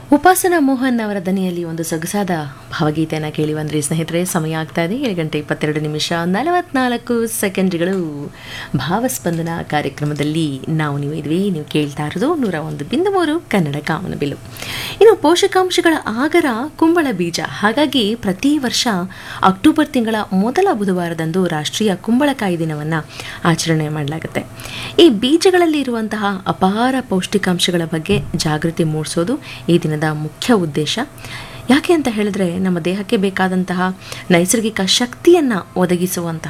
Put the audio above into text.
ಉಪಾಸನಾ ಮೋಹನ್ ಅವರ ದನಿಯಲ್ಲಿ ಒಂದು ಸೊಗಸಾದ ಭಾವಗೀತೆಯನ್ನು ಕೇಳಿ ಬಂದ್ರಿ ಸ್ನೇಹಿತರೆ ಸಮಯ ಆಗ್ತಾ ಇದೆ ಏಳು ಗಂಟೆ ಇಪ್ಪತ್ತೆರಡು ನಿಮಿಷ ನಲವತ್ನಾಲ್ಕು ಸೆಕೆಂಡ್ಗಳು ಭಾವಸ್ಪಂದನ ಕಾರ್ಯಕ್ರಮದಲ್ಲಿ ನಾವು ನೀವು ಇದ್ವಿ ನೀವು ಕೇಳ್ತಾ ಇರೋದು ನೂರ ಒಂದು ಬಿಂದು ಮೂರು ಕನ್ನಡ ಕಾಮನಬಿಲ್ಲು ಇನ್ನು ಪೋಷಕಾಂಶಗಳ ಆಗರ ಕುಂಬಳ ಬೀಜ ಹಾಗಾಗಿ ಪ್ರತಿ ವರ್ಷ ಅಕ್ಟೋಬರ್ ತಿಂಗಳ ಮೊದಲ ಬುಧವಾರದಂದು ರಾಷ್ಟ್ರೀಯ ಕುಂಬಳಕಾಯಿ ದಿನವನ್ನು ಆಚರಣೆ ಮಾಡಲಾಗುತ್ತೆ ಈ ಬೀಜಗಳಲ್ಲಿ ಇರುವಂತಹ ಅಪಾರ ಪೌಷ್ಟಿಕಾಂಶಗಳ ಬಗ್ಗೆ ಜಾಗೃತಿ ಮೂಡಿಸೋದು ಈ ದಿನದ ಮುಖ್ಯ ಉದ್ದೇಶ ಯಾಕೆ ಅಂತ ಹೇಳಿದ್ರೆ ನಮ್ಮ ದೇಹಕ್ಕೆ ಬೇಕಾದಂತಹ ನೈಸರ್ಗಿಕ ಶಕ್ತಿಯನ್ನು ಒದಗಿಸುವಂತಹ